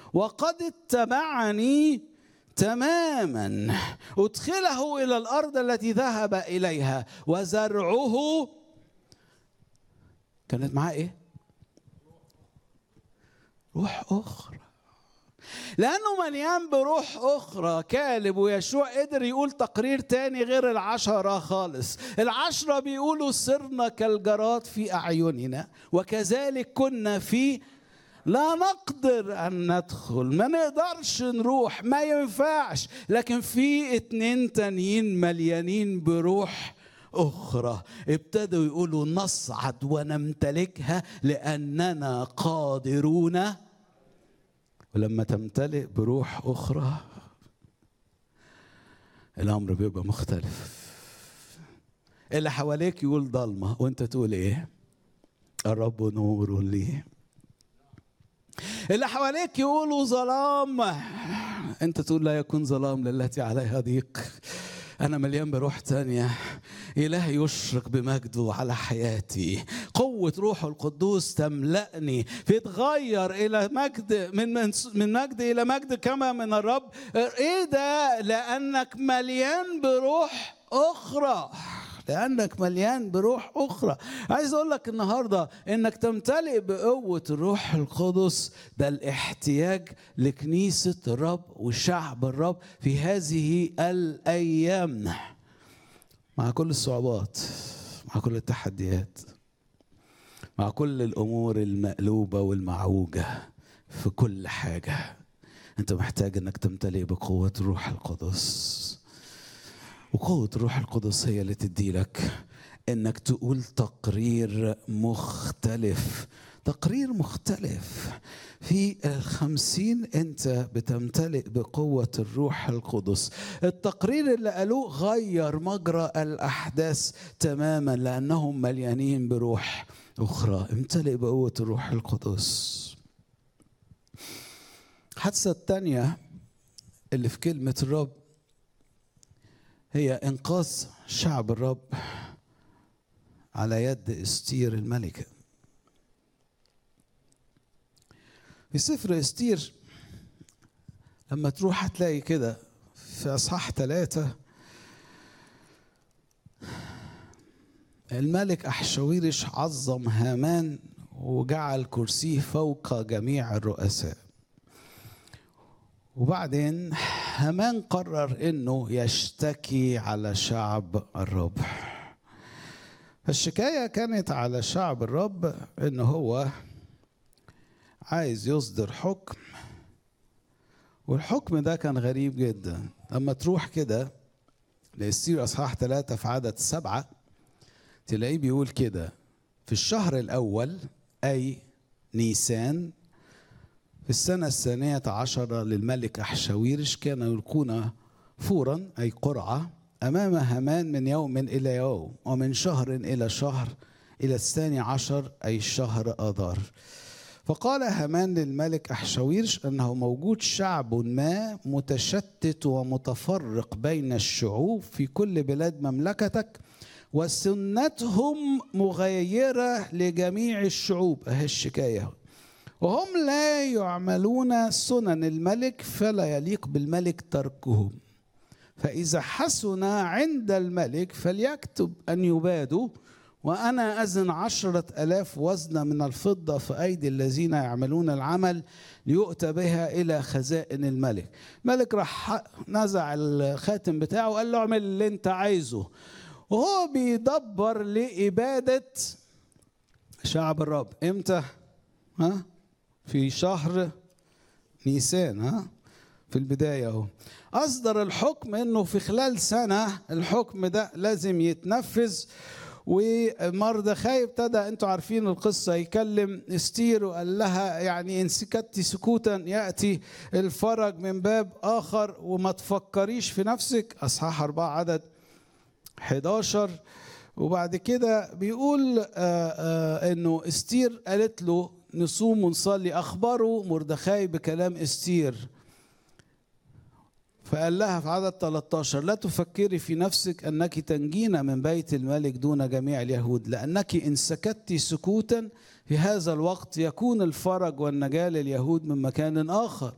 وقد اتبعني تماما ادخله الى الارض التي ذهب اليها وزرعه كانت معاه ايه روح اخرى لانه مليان بروح اخرى كالب ويشوع قدر يقول تقرير تاني غير العشرة خالص العشرة بيقولوا صرنا كالجراد في اعيننا وكذلك كنا في لا نقدر ان ندخل ما نقدرش نروح ما ينفعش لكن في اتنين تانيين مليانين بروح أخرى ابتدوا يقولوا نصعد ونمتلكها لأننا قادرون ولما تمتلئ بروح أخرى الأمر بيبقى مختلف اللي حواليك يقول ضلمة وانت تقول ايه الرب نور لي اللي حواليك يقولوا ظلام انت تقول لا يكون ظلام للتي عليها ضيق أنا مليان بروح تانية إله يشرق بمجده على حياتي قوة روحه القدوس تملأني فيتغير إلى مجد من من من مجد إلى مجد كما من الرب إيه ده لأنك مليان بروح أخرى لأنك مليان بروح أخرى عايز أقول لك النهاردة إنك تمتلئ بقوة الروح القدس ده الاحتياج لكنيسة الرب وشعب الرب في هذه الأيام مع كل الصعوبات مع كل التحديات مع كل الأمور المقلوبة والمعوجة في كل حاجة أنت محتاج إنك تمتلئ بقوة الروح القدس وقوة الروح القدس هي اللي تدي لك انك تقول تقرير مختلف تقرير مختلف في الخمسين انت بتمتلئ بقوة الروح القدس التقرير اللي قالوه غير مجرى الأحداث تماما لأنهم مليانين بروح أخرى امتلئ بقوة الروح القدس الحادثة الثانية اللي في كلمة الرب هي انقاذ شعب الرب على يد استير الملكه في سفر استير لما تروح هتلاقي كده في اصحاح ثلاثة الملك احشويرش عظم هامان وجعل كرسيه فوق جميع الرؤساء وبعدين هامان قرر انه يشتكي على شعب الرب فالشكاية كانت على شعب الرب انه هو عايز يصدر حكم والحكم ده كان غريب جدا لما تروح كده ليصير اصحاح ثلاثة في عدد سبعة تلاقيه بيقول كده في الشهر الأول أي نيسان في السنة الثانية عشرة للملك أحشاويرش كان يلقون فورا أي قرعة أمام هامان من يوم إلى يوم ومن شهر إلى شهر إلى الثاني عشر أي شهر آذار فقال هامان للملك أحشاويرش أنه موجود شعب ما متشتت ومتفرق بين الشعوب في كل بلاد مملكتك وسنتهم مغيرة لجميع الشعوب أهي الشكاية وهم لا يعملون سنن الملك فلا يليق بالملك تركهم فإذا حسن عند الملك فليكتب أن يبادوا وأنا أزن عشرة ألاف وزنة من الفضة في أيدي الذين يعملون العمل ليؤتى بها إلى خزائن الملك الملك راح نزع الخاتم بتاعه وقال له اعمل اللي انت عايزه وهو بيدبر لإبادة شعب الرب امتى ها في شهر نيسان ها في البداية اهو أصدر الحكم إنه في خلال سنة الحكم ده لازم يتنفذ ومردخاي ابتدى انتوا عارفين القصة يكلم استير وقال لها يعني إن سكت سكوتا يأتي الفرج من باب آخر وما تفكريش في نفسك أصحاح أربعة عدد 11 وبعد كده بيقول آآ آآ انه استير قالت له نصوم ونصلي اخبروا مردخاي بكلام استير فقال لها في عدد 13 لا تفكري في نفسك انك تنجين من بيت الملك دون جميع اليهود لانك ان سكت سكوتا في هذا الوقت يكون الفرج والنجاه لليهود من مكان اخر